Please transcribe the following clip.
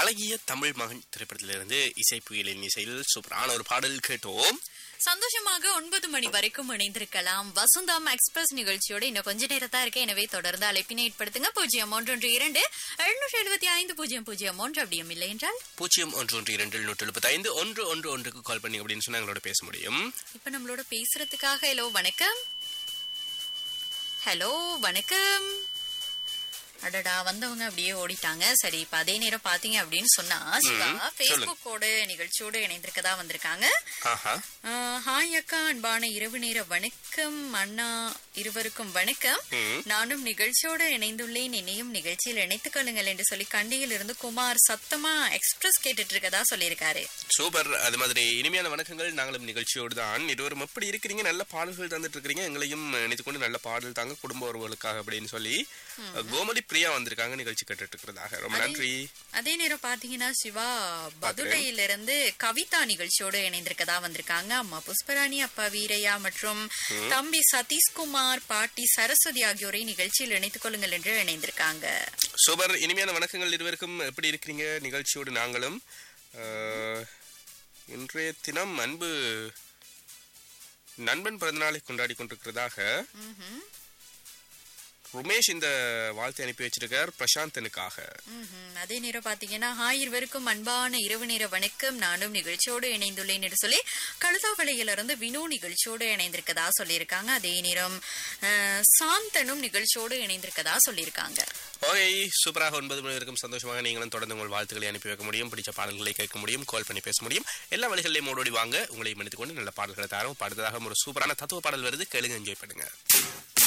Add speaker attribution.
Speaker 1: அழகிய தமிழ் மகன் திரைப்படத்திலிருந்து இசை புயலின் இசையில் சூப்பரான ஒரு பாடல் கேட்டோம்
Speaker 2: சந்தோஷமாக ஒன்பது மணி வரைக்கும் இணைந்திருக்கலாம் வசந்தம் எக்ஸ்பிரஸ் நிகழ்ச்சியோட இன்னும் கொஞ்ச நேரம் தான் இருக்கு எனவே தொடர்ந்து அழைப்பினை ஏற்படுத்துங்க பூஜ்ஜியம் ஒன்று இரண்டு எழுநூற்றி எழுபத்தி ஐந்து பூஜ்ஜியம் பூஜ்ஜியம் ஒன்று அப்படியும் இல்லை என்றால்
Speaker 1: பூஜ்ஜியம் ஒன்று ஒன்று இரண்டு நூற்றி எழுபத்தி ஐந்து ஒன்று ஒன்று ஒன்றுக்கு கால் பண்ணி அப்படின்னு சொன்னா எங்களோட பேச முடியும்
Speaker 2: இப்ப நம்மளோட பேசுறதுக்காக ஹலோ வணக்கம் ஹலோ வணக்கம் அடடா வந்தவங்க அப்படியே ஓடிட்டாங்க சரி இப்ப அதே நேரம் பாத்தீங்க அப்படின்னு சொன்னா சிவா பேஸ்புக்கோட நிகழ்ச்சியோட இணைந்திருக்கதா வந்திருக்காங்க
Speaker 1: ஆஹா
Speaker 2: ஆஹ், ஹாய் அக்கா அன்பான இரவு நேர வணக்கம் அண்ணா இருவருக்கும் வணக்கம்
Speaker 1: ம்.
Speaker 2: நானும் நிகழ்ச்சியோட இணைந்துள்ளேன் என்னையும் நிகழ்ச்சியில் இணைத்துக் கொள்ளுங்கள் என்று சொல்லி கண்டியில் இருந்து குமார் சத்தமா எக்ஸ்பிரஸ் கேட்டுட்டு இருக்கதா சொல்லியிருக்காரு
Speaker 1: சூப்பர் அது மாதிரி இனிமையான வணக்கங்கள் நாங்களும் நிகழ்ச்சியோடு தான் இருவரும் எப்படி இருக்கிறீங்க நல்ல பாடல்கள் தந்துட்டு இருக்கிறீங்க எங்களையும் நினைத்து கொண்டு நல்ல பாடல் தாங்க குடும்ப உறவுகளுக்காக அப்படின்னு சொல்லி கோமதி பிரியா வந்திருக்காங்க நிகழ்ச்சி கேட்டுட்டு இருக்கிறதாக ரொம்ப நன்றி
Speaker 2: அதே நேரம் பாத்தீங்கன்னா சிவா பதுளையில இருந்து கவிதா நிகழ்ச்சியோட இணைந்திருக்கதா வந்திருக்காங்க அம்மா புஷ்பராணி அப்பா வீரையா மற்றும் தம்பி சதீஷ்குமார் பாட்டி சரஸ்வதி ஆகியோரை நிகழ்ச்சியில் இணைத்துக் கொள்ளுங்கள் என்று இணைந்திருக்காங்க
Speaker 1: சூப்பர் இனிமையான வணக்கங்கள் இருவருக்கும் எப்படி இருக்கிறீங்க நிகழ்ச்சியோடு நாங்களும் அஹ், இன்றைய தினம் அன்பு நண்பன் பிறந்தநாளை கொண்டாடி கொண்டிருக்கிறதாக
Speaker 2: ம்ஹும்.
Speaker 1: உமேஷ் இந்த வாழ்த்தை அனுப்பி வச்சிருக்கார் பிரசாந்தனுக்காக
Speaker 2: ம்ஹும். அதே நேரம் பாத்தீங்கன்னா ஹாய் இருவருக்கும் அன்பான இரவு நேர வணக்கம் நானும் நிகழ்ச்சியோடு இணைந்துள்ளேன் என்று சொல்லி கழுதாவளையில இருந்து வினு நிகழ்ச்சியோடு இணைந்திருக்கதா சொல்லியிருக்காங்க அதே நேரம் அஹ், சாந்தனும் நிகழ்ச்சியோடு இணைந்திருக்கதா சொல்லியிருக்காங்க
Speaker 1: ஓகே சூப்பராக ஒன்பது மணி வரைக்கும் சந்தோஷமாக நீங்களும் தொடர்ந்து உங்கள் வாழ்த்துக்களை அனுப்பி வைக்க முடியும் பிடிச்ச பாடல்களை கேட்க முடியும் கால் பண்ணி பேச முடியும் எல்லா வழிகளிலையும் ஓடோடி வாங்க உங்களை மன்னித்துக் கொண்டு நல்ல பாடல்களை தரோம் அடுத்ததாக ஒரு சூப்பரான தத்துவ பாடல் வருது கேளுங்க என்ஜாய் பண்ணுங்க